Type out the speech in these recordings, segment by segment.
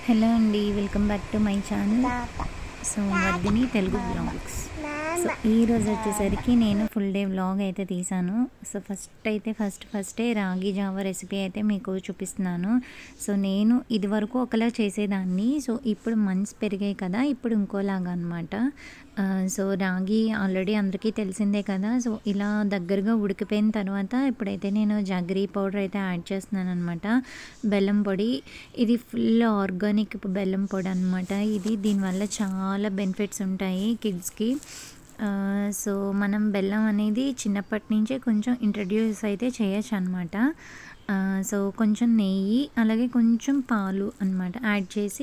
Hello అండి welcome back to my channel so Vardhini Telugu blogs so ఈ రోజు వచ్చేసరికి నేను ఫుల్ డే వ్లాగ్ అయితే తీసాను సో ఫస్ట్ అయితే ఫస్ట్ ఫస్టే రాగి జావ రెసిపీ అయితే మీకు చూపిస్తున్నాను సో నేను ఇది వరకు ఒకలా చేసేదాన్ని సో ఇప్పుడు మంత్స్ పెరిగాయి కదా ఇప్పుడు ఇంకోలాగా అనమాట సో రాగి ఆల్రెడీ అందరికీ తెలిసిందే కదా సో ఇలా దగ్గరగా ఉడికిపోయిన తర్వాత ఇప్పుడైతే నేను జగరీ పౌడర్ అయితే యాడ్ చేస్తున్నాను అనమాట బెల్లం పొడి ఇది ఫుల్ ఆర్గానిక్ బెల్లం పొడి అనమాట ఇది దీనివల్ల చాలా బెనిఫిట్స్ ఉంటాయి కిడ్స్కి సో మనం బెల్లం అనేది చిన్నప్పటి నుంచే కొంచెం ఇంట్రడ్యూస్ అయితే చేయొచ్చు అనమాట సో కొంచెం నెయ్యి అలాగే కొంచెం పాలు అనమాట యాడ్ చేసి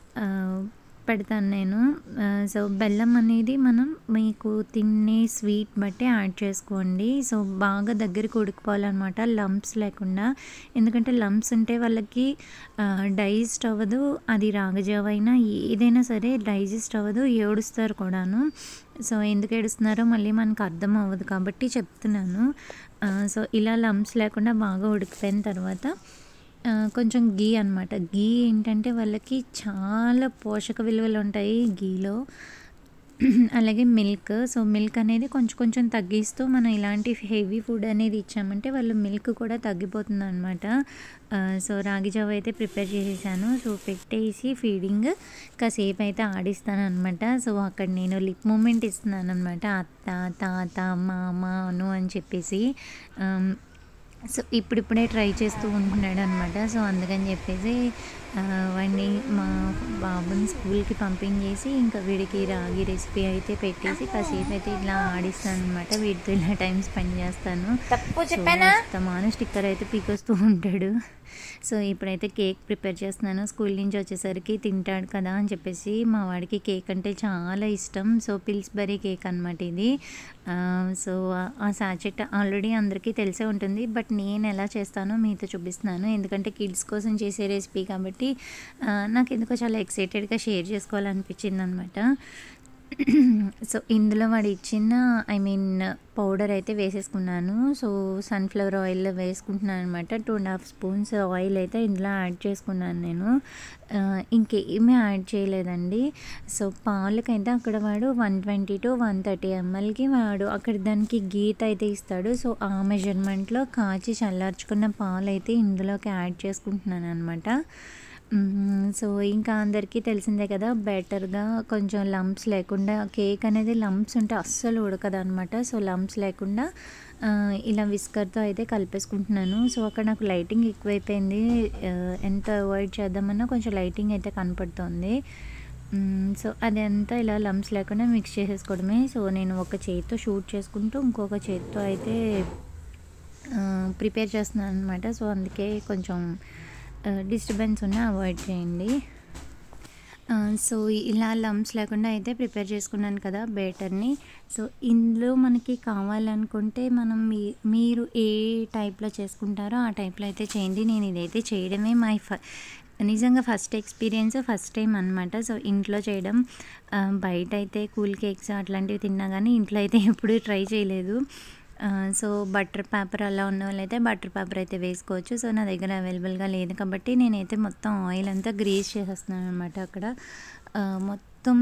పెడతాను నేను సో బెల్లం అనేది మనం మీకు తినే స్వీట్ బట్టి యాడ్ చేసుకోండి సో బాగా దగ్గరికి ఉడికిపోవాలన్నమాట లంప్స్ లేకుండా ఎందుకంటే లంప్స్ ఉంటే వాళ్ళకి డైజెస్ట్ అవ్వదు అది రాగజావ అయినా ఏదైనా సరే డైజెస్ట్ అవ్వదు ఏడుస్తారు కూడాను సో ఎందుకు ఏడుస్తున్నారో మళ్ళీ మనకు అర్థం అవ్వదు కాబట్టి చెప్తున్నాను సో ఇలా లంప్స్ లేకుండా బాగా ఉడికిపోయిన తర్వాత కొంచెం గీ అనమాట గీ ఏంటంటే వాళ్ళకి చాలా పోషక విలువలు ఉంటాయి గీలో అలాగే మిల్క్ సో మిల్క్ అనేది కొంచెం కొంచెం తగ్గిస్తూ మనం ఇలాంటి హెవీ ఫుడ్ అనేది ఇచ్చామంటే వాళ్ళు మిల్క్ కూడా తగ్గిపోతుంది అనమాట సో రాగి జావ అయితే ప్రిపేర్ చేసేసాను సో పెట్టేసి ఫీడింగ్ కాసేపు అయితే ఆడిస్తాను అనమాట సో అక్కడ నేను లిప్ మూమెంట్ ఇస్తున్నాను అనమాట అత్త తాత మామ అను అని చెప్పేసి సో ఇప్పుడిప్పుడే ట్రై చేస్తూ ఉంటున్నాడు అనమాట సో అందుకని చెప్పేసి వాడిని మా బాబుని స్కూల్కి పంపించేసి ఇంకా వీడికి రాగి రెసిపీ అయితే పెట్టేసి కాసేపు అయితే ఇలా ఆడిస్తాను అనమాట వీటితో ఇలా టైం స్పెండ్ చేస్తాను తమాను స్టిక్కర్ అయితే పీకొస్తూ ఉంటాడు సో ఇప్పుడైతే కేక్ ప్రిపేర్ చేస్తున్నాను స్కూల్ నుంచి వచ్చేసరికి తింటాడు కదా అని చెప్పేసి మా వాడికి కేక్ అంటే చాలా ఇష్టం సో పిల్స్బరీ కేక్ అనమాట ఇది సో ఆ సాచెట్ ఆల్రెడీ అందరికీ తెలిసే ఉంటుంది బట్ నేను ఎలా చేస్తానో మీతో చూపిస్తున్నాను ఎందుకంటే కిడ్స్ కోసం చేసే రెసిపీ కాబట్టి నాకు ఎందుకో చాలా ఎక్సైటెడ్గా షేర్ చేసుకోవాలనిపించింది అనమాట సో ఇందులో వాడు ఇచ్చిన ఐ మీన్ పౌడర్ అయితే వేసేసుకున్నాను సో సన్ఫ్లవర్ ఆయిల్ వేసుకుంటున్నాను అనమాట two and half spoons oil అయితే ఇందులో యాడ్ చేసుకున్నాను నేను ఇంకేమీ యాడ్ చేయలేదండి సో పాలకైతే అక్కడ వాడు one twenty to one thirty ఎంఎల్కి వాడు అక్కడ దానికి గీత అయితే ఇస్తాడు సో ఆ మెజర్మెంట్లో కాచి చల్లార్చుకున్న పాలు అయితే ఇందులోకి యాడ్ చేసుకుంటున్నాను అనమాట సో ఇంకా అందరికీ తెలిసిందే కదా బెటర్గా కొంచెం లంప్స్ లేకుండా కేక్ అనేది లంప్స్ ఉంటే అస్సలు ఉడకదు అనమాట సో లంప్స్ లేకుండా ఇలా విస్కర్తో అయితే కలిపేసుకుంటున్నాను సో అక్కడ నాకు లైటింగ్ ఎక్కువైపోయింది ఎంత అవాయిడ్ చేద్దామన్నా కొంచెం లైటింగ్ అయితే కనపడుతుంది సో అదంతా ఇలా లంప్స్ లేకుండా మిక్స్ చేసేసుకోవడమే సో నేను ఒక చేతితో షూట్ చేసుకుంటూ ఇంకొక చేతితో అయితే ప్రిపేర్ చేస్తున్నాను అనమాట సో అందుకే కొంచెం డిస్టర్బెన్స్ ఉన్న అవాయిడ్ చేయండి సో ఇలా లంప్స్ లేకుండా అయితే ప్రిపేర్ చేసుకున్నాను కదా బేటర్ని సో ఇందులో మనకి కావాలనుకుంటే మనం మీ మీరు ఏ టైప్లో చేసుకుంటారో ఆ టైప్లో అయితే చేయండి నేను ఇదైతే చేయడమే మై ఫ నిజంగా ఫస్ట్ ఎక్స్పీరియన్స్ ఫస్ట్ టైం అనమాట సో ఇంట్లో చేయడం బయట అయితే కూల్ కేక్స్ అట్లాంటివి తిన్నా కానీ ఇంట్లో అయితే ఎప్పుడూ ట్రై చేయలేదు సో బటర్ పేపర్ అలా ఉన్న వాళ్ళైతే బటర్ పేపర్ అయితే వేసుకోవచ్చు సో నా దగ్గర అవైలబుల్గా లేదు కాబట్టి నేనైతే మొత్తం ఆయిల్ అంతా గ్రీస్ చేసేస్తున్నాను అనమాట అక్కడ మొత్తం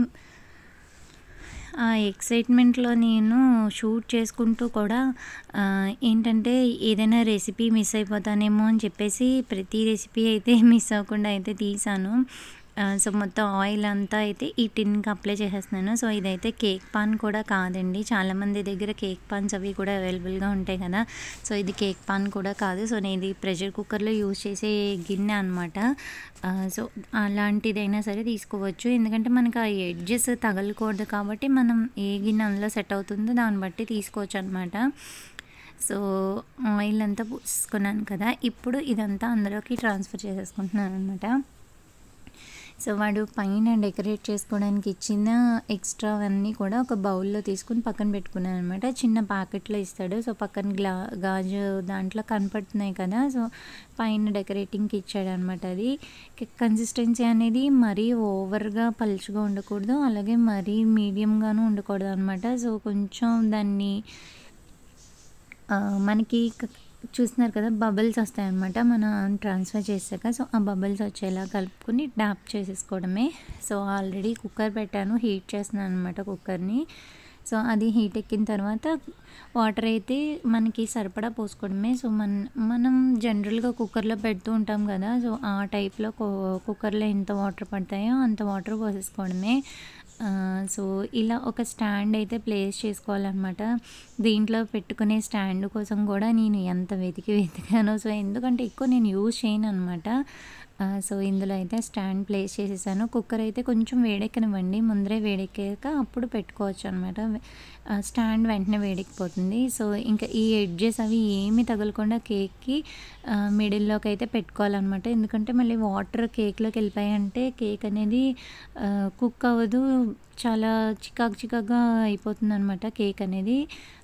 ఆ ఎక్సైట్మెంట్లో నేను షూట్ చేసుకుంటూ కూడా ఏంటంటే ఏదైనా రెసిపీ మిస్ అయిపోతానేమో అని చెప్పేసి ప్రతి రెసిపీ అయితే మిస్ అవ్వకుండా అయితే తీసాను సో మొత్తం ఆయిల్ అంతా అయితే ఈ టిన్కి అప్లై చేసేస్తున్నాను సో ఇదైతే కేక్ పాన్ కూడా కాదండి చాలామంది దగ్గర కేక్ పాన్స్ అవి కూడా అవైలబుల్గా ఉంటాయి కదా సో ఇది కేక్ పాన్ కూడా కాదు సో నేను ఇది ప్రెషర్ కుక్కర్లో యూజ్ చేసే గిన్నె అనమాట సో అలాంటిదైనా సరే తీసుకోవచ్చు ఎందుకంటే మనకు ఆ ఎడ్జెస్ తగలకూడదు కాబట్టి మనం ఏ గిన్నె అందులో సెట్ అవుతుందో దాన్ని బట్టి తీసుకోవచ్చు అనమాట సో ఆయిల్ అంతా పూసుకున్నాను కదా ఇప్పుడు ఇదంతా అందులోకి ట్రాన్స్ఫర్ చేసేసుకుంటున్నాను అనమాట సో వాడు పైన డెకరేట్ చేసుకోవడానికి ఇచ్చిన ఎక్స్ట్రా అన్నీ కూడా ఒక బౌల్లో తీసుకుని పక్కన పెట్టుకున్నాను అనమాట చిన్న ప్యాకెట్లో ఇస్తాడు సో పక్కన గ్లా గాజు దాంట్లో కనపడుతున్నాయి కదా సో పైన డెకరేటింగ్కి ఇచ్చాడు అనమాట అది కన్సిస్టెన్సీ అనేది మరీ ఓవర్గా పలుచగా ఉండకూడదు అలాగే మరీ మీడియంగాను ఉండకూడదు అనమాట సో కొంచెం దాన్ని మనకి చూస్తున్నారు కదా బబుల్స్ వస్తాయన్నమాట మనం ట్రాన్స్ఫర్ చేసాక సో ఆ బబుల్స్ వచ్చేలా కలుపుకొని ట్యాప్ చేసేసుకోవడమే సో ఆల్రెడీ కుక్కర్ పెట్టాను హీట్ చేస్తున్నాను అనమాట కుక్కర్ని సో అది హీట్ ఎక్కిన తర్వాత వాటర్ అయితే మనకి సరిపడా పోసుకోవడమే సో మన మనం జనరల్గా కుక్కర్లో పెడుతూ ఉంటాం కదా సో ఆ టైప్లో కుక్కర్లో ఎంత వాటర్ పడతాయో అంత వాటర్ పోసేసుకోవడమే ఆ, సో ఇలా ఒక స్టాండ్ అయితే ప్లేస్ చేసుకోవాలన్నమాట దీంట్లో పెట్టుకునే స్టాండ్ కోసం కూడా నేను ఎంత వెతికి వెతికానో సో ఎందుకంటే ఎక్కువ నేను యూజ్ చేయను అనమాట సో ఇందులో అయితే స్టాండ్ ప్లేస్ చేసేసాను కుక్కర్ అయితే కొంచెం వేడెక్కనివ్వండి ముందరే వేడెక్కాక అప్పుడు పెట్టుకోవచ్చు అనమాట స్టాండ్ వెంటనే వేడెక్కిపోతుంది సో ఇంకా ఈ ఎడ్జెస్ అవి ఏమీ తగలకుండా కేక్కి మిడిల్లోకి అయితే పెట్టుకోవాలన్నమాట ఎందుకంటే మళ్ళీ వాటర్ కేక్లోకి వెళ్ళిపోయాయంటే కేక్ అనేది కుక్ అవ్వదు చాలా చికాకు చికాకుగా అయిపోతుంది అనమాట కేక్ అనేది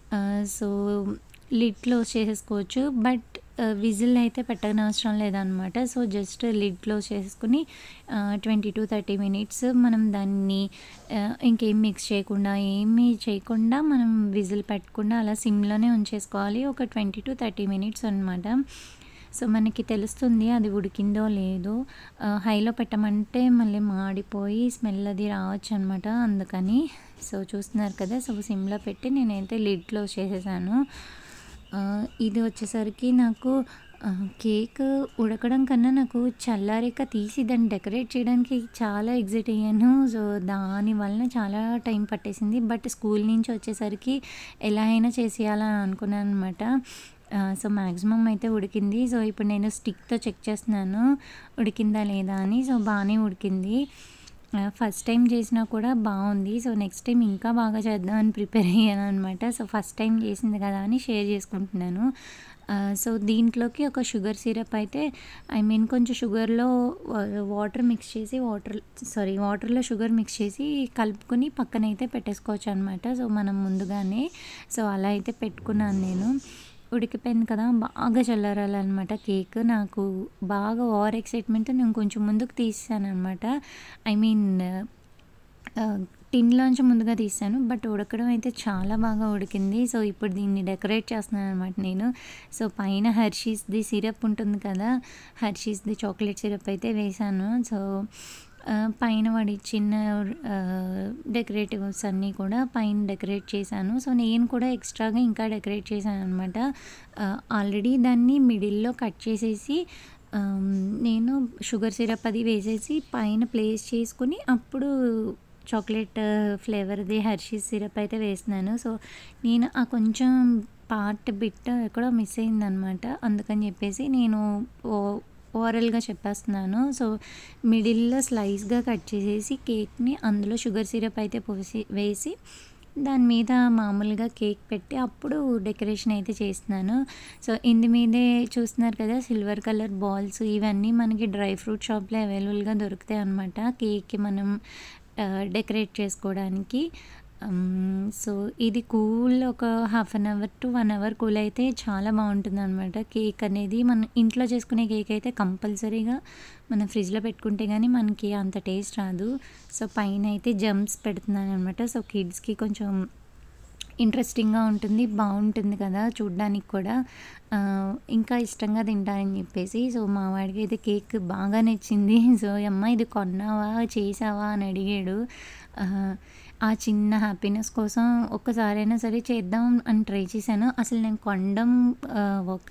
సో లిడ్ క్లోజ్ చేసేసుకోవచ్చు బట్ విజిల్ అయితే పెట్టనవసరం లేదనమాట సో జస్ట్ లిడ్ క్లోజ్ చేసుకుని ట్వంటీ టు థర్టీ మినిట్స్ మనం దాన్ని ఆ, ఇంకేం మిక్స్ చేయకుండా ఏమీ చేయకుండా మనం విజిల్ పెట్టకుండా అలా సిమ్లోనే ఉంచేసుకోవాలి ఒక ట్వంటీ టు థర్టీ మినిట్స్ అనమాట సో మనకి తెలుస్తుంది అది ఉడికిందో లేదో ఆ, హైలో పెట్టమంటే మళ్ళీ మాడిపోయి స్మెల్ అది రావచ్చు అనమాట అందుకని సో చూస్తున్నారు కదా సో సిమ్లో పెట్టి నేనైతే లిడ్ క్లోజ్ చేసేసాను ఆ, ఇది వచ్చేసరికి నాకు ఆ, కేక్ ఉడకడం కన్నా నాకు చల్లారాక తీసి దాన్ని డెకరేట్ చేయడానికి చాలా ఎగ్జైట్ అయ్యాను సో దాని వలన చాలా టైం పట్టేసింది బట్ స్కూల్ నుంచి వచ్చేసరికి ఎలా అయినా చేసేయాలని అనుకున్నాను అనమాట సో మ్యాక్సిమం అయితే ఉడికింది సో ఇప్పుడు నేను స్టిక్తో చెక్ చేస్తున్నాను ఉడికిందా లేదా అని సో బాగానే ఉడికింది ఫస్ట్ టైం చేసినా కూడా బాగుంది సో నెక్స్ట్ టైం ఇంకా బాగా చేద్దామని ప్రిపేర్ అయ్యాను అనమాట సో ఫస్ట్ టైం చేసింది కదా అని షేర్ చేసుకుంటున్నాను ఆ, సో దీంట్లోకి ఒక షుగర్ సిరప్ అయితే ఐ మీన్ కొంచెం షుగర్లో వాటర్ మిక్స్ చేసి వాటర్ సారీ వాటర్లో షుగర్ మిక్స్ చేసి కలుపుకొని పక్కన అయితే పెట్టేసుకోవచ్చు అనమాట సో మనం ముందుగానే సో అలా అయితే పెట్టుకున్నాను నేను ఉడికిపోయింది కదా బాగా చల్లారాలన్నమాట కేక్ నాకు బాగా ఓవర్ ఎక్సైట్మెంట్ నేను కొంచెం ముందుకు తీసాను అనమాట ఐ మీన్ టిన్లోంచి ముందుగా తీసాను బట్ ఉడకడం అయితే చాలా బాగా ఉడికింది సో ఇప్పుడు దీన్ని డెకరేట్ చేస్తున్నాను అనమాట నేను సో పైన హర్షీస్ది సిరప్ ఉంటుంది కదా హర్షీస్ది చాక్లెట్ సిరప్ అయితే వేసాను సో ఆ, పైన వాడి చిన్న డెకరేటివ్స్ అన్నీ కూడా పైన డెకరేట్ చేశాను సో నేను కూడా ఎక్స్ట్రాగా ఇంకా డెకరేట్ చేశాను అనమాట ఆల్రెడీ దాన్ని మిడిల్లో కట్ చేసేసి ఆమ్, నేను షుగర్ సిరప్ అది వేసేసి పైన ప్లేస్ చేసుకుని అప్పుడు చాక్లెట్ ఫ్లేవర్ది హర్షీస్ సిరప్ అయితే వేసినాను సో నేను ఆ కొంచెం పార్ట్ బిట్ ఎక్కడో మిస్ అయిందనమాట అందుకని చెప్పేసి నేను ఓ- ఓవరాల్గా చెప్పేస్తున్నాను సో మిడిల్లో స్లైస్గా కట్ చేసేసి కేక్ని అందులో షుగర్ సిరప్ అయితే పోసి వేసి దాని మీద మామూలుగా కేక్ పెట్టి అప్పుడు డెకరేషన్ అయితే చేస్తున్నాను సో ఇందు మీదే చూస్తున్నారు కదా సిల్వర్ కలర్ బాల్స్ ఇవన్నీ మనకి డ్రై ఫ్రూట్ షాప్లో అవైలబుల్గా దొరుకుతాయి అన్నమాట కేక్కి మనం డెకరేట్ చేసుకోవడానికి అమ్, సో ఇది కూల్ ఒక half an hour to one hour cool అయితే చాలా బాగుంటుంది అనమాట కేక్ అనేది మనం ఇంట్లో చేసుకునే కేక్ అయితే కంపల్సరీగా మనం ఫ్రిడ్జ్లో పెట్టుకుంటే కానీ మనకి అంత టేస్ట్ రాదు సో పైన అయితే జంప్స్ పెడుతున్నాను అనమాట సో కిడ్స్కి కొంచెం ఇంట్రెస్టింగ్గా ఉంటుంది బాగుంటుంది కదా చూడ్డానికి కూడా ఆ, ఇంకా ఇష్టంగా తింటారని చెప్పేసి సో మా వాడికి అయితే కేక్ బాగా నచ్చింది సో అమ్మ ఇది కొన్నావా చేసావా అని అడిగాడు ఆ, ఆ చిన్న హ్యాపీనెస్ కోసం ఒక్కసారైనా సరే చేద్దాం అని ట్రై చేశాను అసలు నేను కొనడం ఆ, ఒక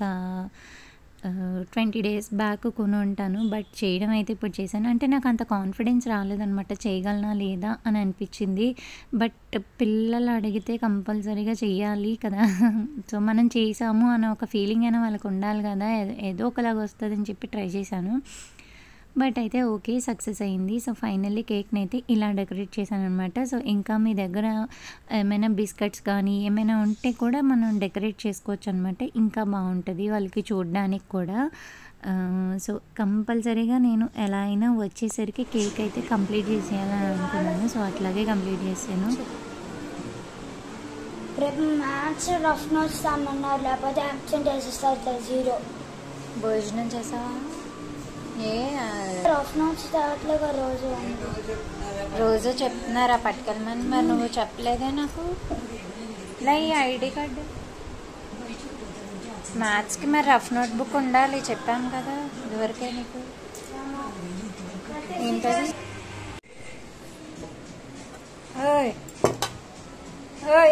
ట్వంటీ డేస్ బ్యాక్ కొని ఉంటాను బట్ చేయడం అయితే ఇప్పుడు చేశాను అంటే నాకు అంత కాన్ఫిడెన్స్ రాలేదనమాట చేయగలనా లేదా అని అనిపించింది బట్ పిల్లలు అడిగితే కంపల్సరీగా చెయ్యాలి కదా సో మనం చేసాము అనే ఒక ఫీలింగ్ అయినా వాళ్ళకి ఉండాలి కదా ఏదో- ఏదో ఒకలాగా వస్తుందని చెప్పి ట్రై చేశాను బట్ అయితే ఓకే సక్సెస్ అయింది సో ఫైనల్లీ కేక్ని అయితే ఇలా డెకరేట్ చేశాను అనమాట సో ఇంకా మీ దగ్గర ఏమైనా బిస్కెట్స్ కానీ ఏమైనా ఉంటే కూడా మనం డెకరేట్ చేసుకోవచ్చు అనమాట ఇంకా బాగుంటుంది వాళ్ళకి చూడడానికి కూడా ఆ, సో కంపల్సరీగా నేను ఎలా అయినా వచ్చేసరికి కేక్ అయితే కంప్లీట్ చేసేయాలని అనుకున్నాను సో అట్లాగే కంప్లీట్ చేశాను రేపు మ్యాథ్స్ రఫ్ నోట్స్ అన్నారు లేకపోతే అబ్సెంట్ వేసేస్తారు జీరో భోజనం చేసావా ఏ రఫ్ నోట్స్ తేవట్లేగా రోజు రోజు చెప్తున్నారా పట్టుకెళ్ళమని మరి నువ్వు చెప్పలేదే నాకు ఇలా ఈ ఐడి కార్డు మ్యాథ్స్కి మరి రఫ్ నోట్ బుక్ ఉండాలి చెప్పాను కదా ఇదివరకే నీకు ఏంటది ఓయ్ ఓయ్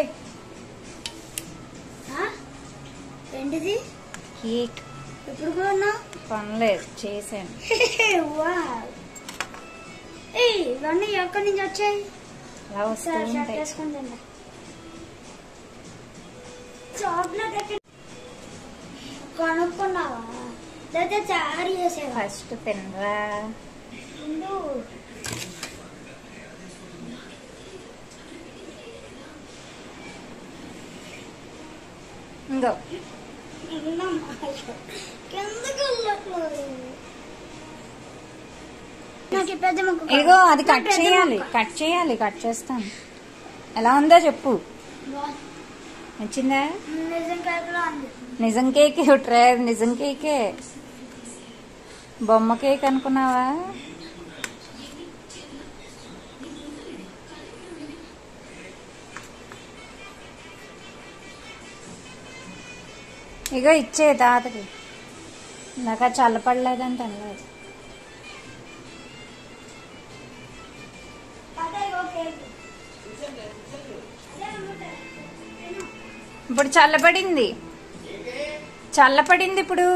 ఏంటిది కేక్ ఎప్పుడు కొన్నావు పనిలేదు చేశాను వావ్ ఏయ్ ఇవన్నీ ఎక్కడి నుంచి వచ్చాయి అలా వస్తూ సరే షర్ట్ ఉంటాయి వేసుకొని తింటా చాక్లెట్ ఎక్కడ కొనుక్కున్నావా లేదా తయారు చేసేవా ఫస్ట్ తినరా ముందు ఇంకో ఉన్నాం. కిందకి వెళ్ళట్లేదు నాకు ఈ పెద్ద ముక్క కావాలి. ఇదిగో అది నాకు కట్ పెద్ద చేయాలి ముక్క. కట్ చేయాలి కట్ చేస్తాను ఎలా ఉందో చెప్పు వా, నచ్చిందా నిజం కేకులా ఉంది నిజం కేక్ ట్రై నిజం కేకే బొమ్మ కేక్ అనుకున్నావా ఇగో ఇచ్చే తాతకి నాకు చల్లపడలేదంటే అనలేదు అదే ఇగో కేక్ అదే అమ్ముతా. తిను. ఇప్పుడు చల్లపడింది చల్లపడింది ఇప్పుడు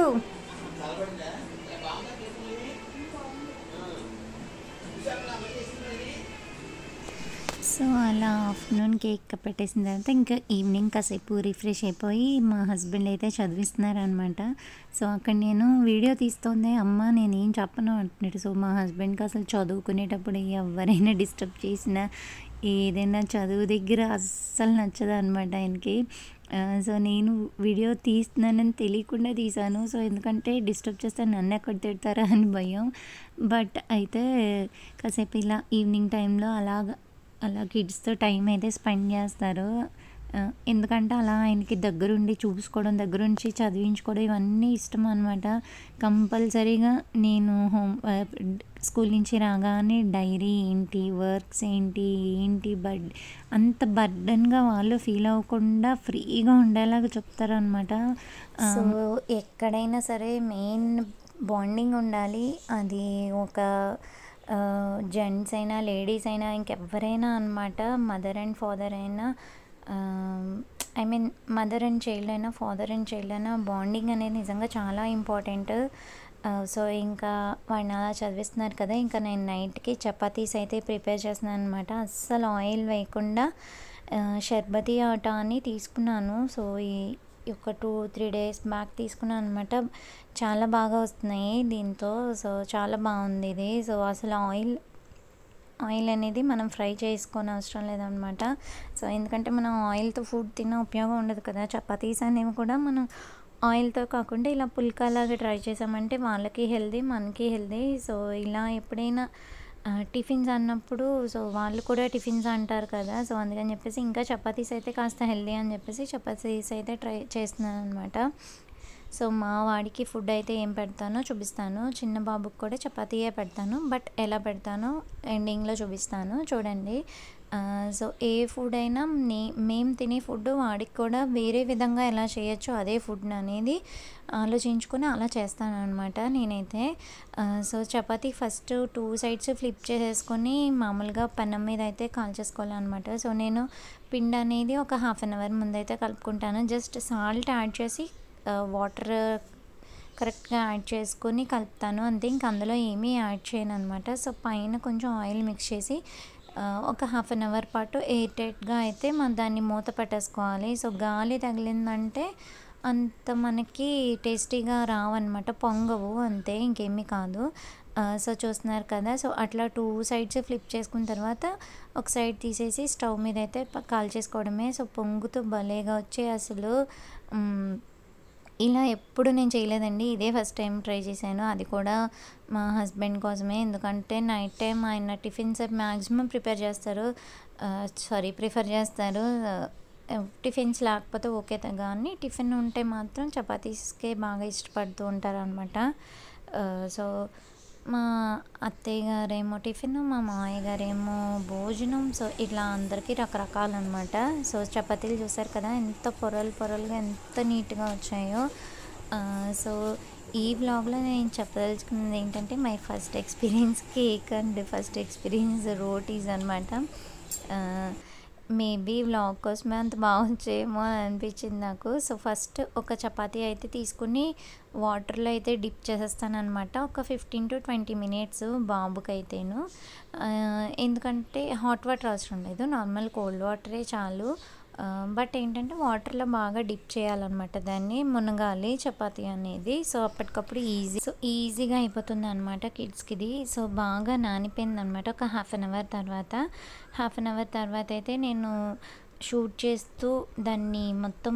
సో అలా ఆఫ్టర్నూన్ కేక్ పెట్టేసిన తర్వాత ఇంకా ఈవినింగ్ కాసేపు రిఫ్రెష్ అయిపోయి మా హస్బెండ్ అయితే చదివిస్తున్నారనమాట సో అక్కడ నేను వీడియో తీస్తోంది అమ్మ నేను ఏం చెప్పను అంటున్నాడు సో మా హస్బెండ్కి అసలు చదువుకునేటప్పుడు ఎవరైనా డిస్టర్బ్ చేసినా ఏదైనా చదువు దగ్గర అస్సలు నచ్చదు అనమాట ఆయనకి ఆ, సో నేను వీడియో తీస్తున్నానని తెలియకుండా తీశాను సో ఎందుకంటే డిస్టర్బ్ చేస్తే నన్ను ఎక్కడ తిడతారా అని భయం బట్ అయితే కాసేపు ఇలా ఈవినింగ్ టైంలో అలాగ అలా కిడ్స్తో టైం అయితే స్పెండ్ చేస్తారు ఆ, ఎందుకంటే అలా ఆయనకి దగ్గరుండి చూసుకోవడం దగ్గరుండి చదివించుకోవడం ఇవన్నీ ఇష్టం అనమాట కంపల్సరీగా నేను హోమ్ ఆ, స్కూల్ నుంచి రాగానే డైరీ ఏంటి వర్క్స్ ఏంటి ఏంటి బడ్ అంత బర్డన్గా వాళ్ళు ఫీల్ అవ్వకుండా ఫ్రీగా ఉండేలాగా చెప్తారనమాట సో ఎక్కడైనా సరే మెయిన్ బాండింగ్ ఉండాలి అది ఒక జెంట్స్ అయినా లేడీస్ అయినా ఇంకెవరైనా అనమాట మదర్ అండ్ ఫాదర్ అయినా I mean mother and child అయినా ఫాదర్ అండ్ చైల్డ్ అయినా బాండింగ్ అనేది నిజంగా చాలా ఇంపార్టెంట్ సో ఇంకా వాడిని అలా చదివిస్తున్నారు కదా ఇంకా నేను నైట్కి చపాతీస్ అయితే ప్రిపేర్ చేస్తున్నాను అనమాట అస్సలు ఆయిల్ వేయకుండా ఆ, షర్బతి ఆట అని తీసుకున్నాను సో ఈ ఒక టూ త్రీ డేస్ బ్యాక్ తీసుకున్నాను అనమాట చాలా బాగా వస్తున్నాయి దీంతో సో చాలా బాగుంది ఇది సో అసలు ఆయిల్ ఆయిల్ అనేది మనం ఫ్రై చేసుకొని అవసరం లేదనమాట సో ఎందుకంటే మనం ఆయిల్తో ఫుడ్ తిన్న ఉపయోగం ఉండదు కదా చపాతీస్ అనేవి కూడా మనం ఆయిల్తో కాకుండా ఇలా పుల్కాలాగా ట్రై చేసామంటే వాళ్ళకి హెల్దీ మనకి హెల్దీ సో ఇలా ఎప్పుడైనా ఆ, టిఫిన్స్ అన్నప్పుడు సో వాళ్ళు కూడా టిఫిన్స్ అంటారు కదా సో అందుకని చెప్పేసి ఇంకా చపాతీస్ అయితే కాస్త హెల్దీ అని చెప్పేసి చపాతీస్ అయితే ట్రై చేస్తున్నాను అనమాట సో మా వాడికి ఫుడ్ అయితే ఏం పెడతానో చూపిస్తాను చిన్న బాబుకి కూడా చపాతీయే పెడతాను బట్ ఎలా పెడతానో ఎండింగ్లో చూపిస్తాను చూడండి ఆ, సో ఏ ఫుడ్ అయినా నే మేము తినే ఫుడ్ వాడికి కూడా వేరే విధంగా ఎలా చేయొచ్చో అదే ఫుడ్ అనేది ఆలోచించుకొని అలా చేస్తాను అనమాట నేనైతే ఆ, so chapati first two sides flip చేసేసుకొని మామూలుగా పెనం మీద అయితే కాల్చేసుకోవాలన్నమాట సో నేను పిండి అనేది ఒక హాఫ్ అన్ అవర్ ముందైతే కలుపుకుంటాను జస్ట్ సాల్ట్ యాడ్ చేసి వాటర్ కరెక్ట్గా యాడ్ చేసుకొని కలుపుతాను అంతే ఇంక అందులో ఏమీ యాడ్ చేయను అనమాట సో పైన కొంచెం ఆయిల్ మిక్స్ చేసి ఆ, ఒక హాఫ్ అన్ అవర్ పాటు ఎయిర్ టైట్గా అయితే మనం దాన్ని మూత పెట్టేసుకోవాలి సో గాలి తగిలిందంటే అంత మనకి టేస్టీగా రావన్నమాట పొంగవు అంతే ఇంకేమీ కాదు ఆ, సో చూస్తున్నారు కదా సో అట్లా టూ సైడ్స్ ఫ్లిప్ చేసుకున్న తర్వాత ఒక సైడ్ తీసేసి స్టవ్ మీద అయితే ప- కాల్చేసుకోవడమే సో పొంగుతూ భలేగా వచ్చి అసలు మ్, ఇలా ఎప్పుడు నేను చేయలేదండి ఇదే ఫస్ట్ టైం ట్రై చేశాను అది కూడా మా హస్బెండ్ కోసమే ఎందుకంటే నైట్ టైం ఆయన టిఫిన్స్ మ్యాక్సిమం ప్రిపేర్ చేస్తారు సారీ ప్రిఫర్ చేస్తారు ఆ, టిఫిన్స్ లేకపోతే ఓకే త- కానీ టిఫిన్ ఉంటే మాత్రం చపాతీస్కే బాగా ఇష్టపడుతూ ఉంటారు అనమాట సో మా అత్తయ్య గారేమో టిఫిన్ మా మామయ్య గారేమో భోజనం సో ఇట్లా అందరికీ రకరకాలు అనమాట సో చపాతీలు చూసారు కదా ఎంత పొరలు పొరలుగా ఎంత నీట్గా వచ్చాయో ఆ, సో ఈ వ్లాగ్లో నేను చెప్పదలుచుకున్నది ఏంటంటే my first experience cake and first experience rotis అనమాట మేబీ వ్లాగ్ కోసమే అంత బాగా వచ్చేమో అని అనిపించింది నాకు సో ఫస్ట్ ఒక చపాతీ అయితే తీసుకుని వాటర్లో అయితే డిప్ చేసేస్తాను అనమాట ఒక ఫిఫ్టీన్ టు ట్వంటీ మినిట్స్ బాబుకైతేను ఆ, ఎందుకంటే హాట్ వాటర్ అవసరం లేదు నార్మల్ కోల్డ్ వాటరే చాలు ఆ, బట్ ఏంటంటే వాటర్లో బాగా డిప్ చేయాలన్నమాట దాన్ని మునగాలి చపాతీ అనేది సో అప్పటికప్పుడు ఈజీ సో ఈజీగా అయిపోతుంది అనమాట కిడ్స్కి ఇది సో బాగా నానిపోయింది అనమాట ఒక హాఫ్ అన్ అవర్ తర్వాత హాఫ్ అన్ అవర్ తర్వాత అయితే నేను షూట్ చేస్తూ దాన్ని మొత్తం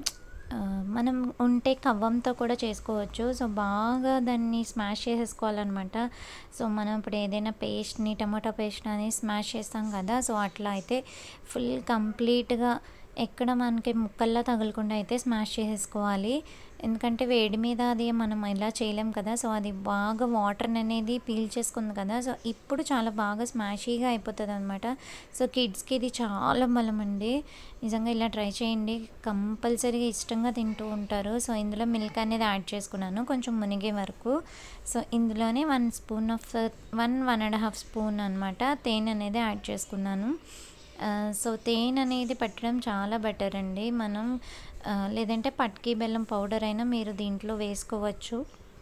ఆ, మనం ఉంటే కవ్వంతో కూడా చేసుకోవచ్చు సో బాగా దాన్ని స్మాష్ చేసేసుకోవాలన్నమాట సో మనం ఇప్పుడు ఏదైనా పేస్ట్ని టమాటా పేస్ట్ అనేది స్మాష్ చేస్తాం కదా సో అట్లా అయితే ఫుల్ కంప్లీట్గా ఎక్కడ మనకి ముక్కల్లా తగలకుండా అయితే స్మాష్ చేసేసుకోవాలి ఎందుకంటే వేడి మీద అది మనం ఇలా చేయలేం కదా సో అది బాగా వాటర్ అనేది పీల్ చేసుకుంది కదా సో ఇప్పుడు చాలా బాగా స్మాషీగా అయిపోతుంది అనమాట సో కిడ్స్కి ఇది చాలా బలం అండి నిజంగా ఇలా ట్రై చేయండి కంపల్సరీగా ఇష్టంగా తింటూ ఉంటారు సో ఇందులో మిల్క్ అనేది యాడ్ చేసుకున్నాను కొంచెం మునిగే వరకు సో ఇందులోనే one spoon of one one and half spoon అనమాట తేనె అనేది యాడ్ చేసుకున్నాను ఆ, సో తేనె అనేది పెట్టడం చాలా బెటర్ అండి మనం ఆ, లేదంటే పట్కి బెల్లం పౌడర్ అయినా మీరు దీంట్లో వేసుకోవచ్చు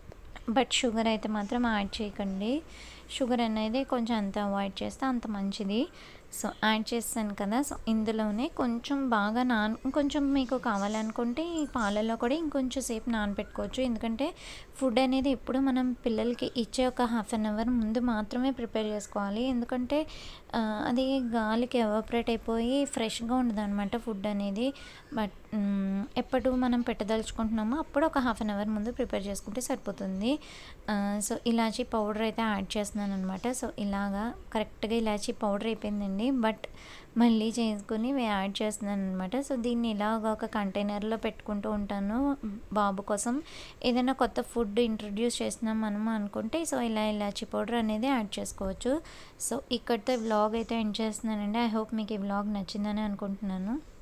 బట్ షుగర్ అయితే మాత్రం యాడ్ చేయకండి షుగర్ అనేది కొంచెం ఎంత అవాయిడ్ చేస్తే అంత మంచిది సో యాడ్ చేస్తాను కదా సో ఇందులోనే కొంచెం బాగా నాన్ కొంచెం మీకు కావాలనుకుంటే ఈ పాలలో కూడా ఇంకొంచెం సేపు నానబెట్టుకోవచ్చు ఎందుకంటే ఫుడ్ అనేది ఎప్పుడు మనం పిల్లలకి ఇచ్చే ఒక హాఫ్ అన్ అవర్ ముందు మాత్రమే ప్రిపేర్ చేసుకోవాలి ఎందుకంటే ఆ, అది గాలికి ఎవాపరేట్ అయిపోయి ఫ్రెష్గా ఉండదు అనమాట ఫుడ్ అనేది బట్ మ్, ఎప్పుడు మనం పెట్టదలుచుకుంటున్నామో అప్పుడు ఒక హాఫ్ అన్ అవర్ ముందు ప్రిపేర్ చేసుకుంటే సరిపోతుంది ఆ, సో ఇలాచీ పౌడర్ అయితే యాడ్ చేస్తున్నాను అనమాట సో ఇలాగా కరెక్ట్గా ఇలాచీ పౌడర్ అయిపోయిందండి బట్ మళ్ళీ చేసుకుని యాడ్ చేస్తున్నాను అనమాట సో దీన్ని ఇలాగ ఒక కంటైనర్లో పెట్టుకుంటూ ఉంటాను బాబు కోసం ఏదైనా కొత్త ఫుడ్ ఇంట్రడ్యూస్ చేస్తున్నాం మనం అనుకుంటే సో ఇలా ఇలాచీ పౌడర్ అనేది యాడ్ చేసుకోవచ్చు సో ఇక్కడితో వ్లాగ్ అయితే ఎండ్ చేస్తున్నానండి ఐ హోప్ మీకు ఈ వ్లాగ్ నచ్చిందని అనుకుంటున్నాను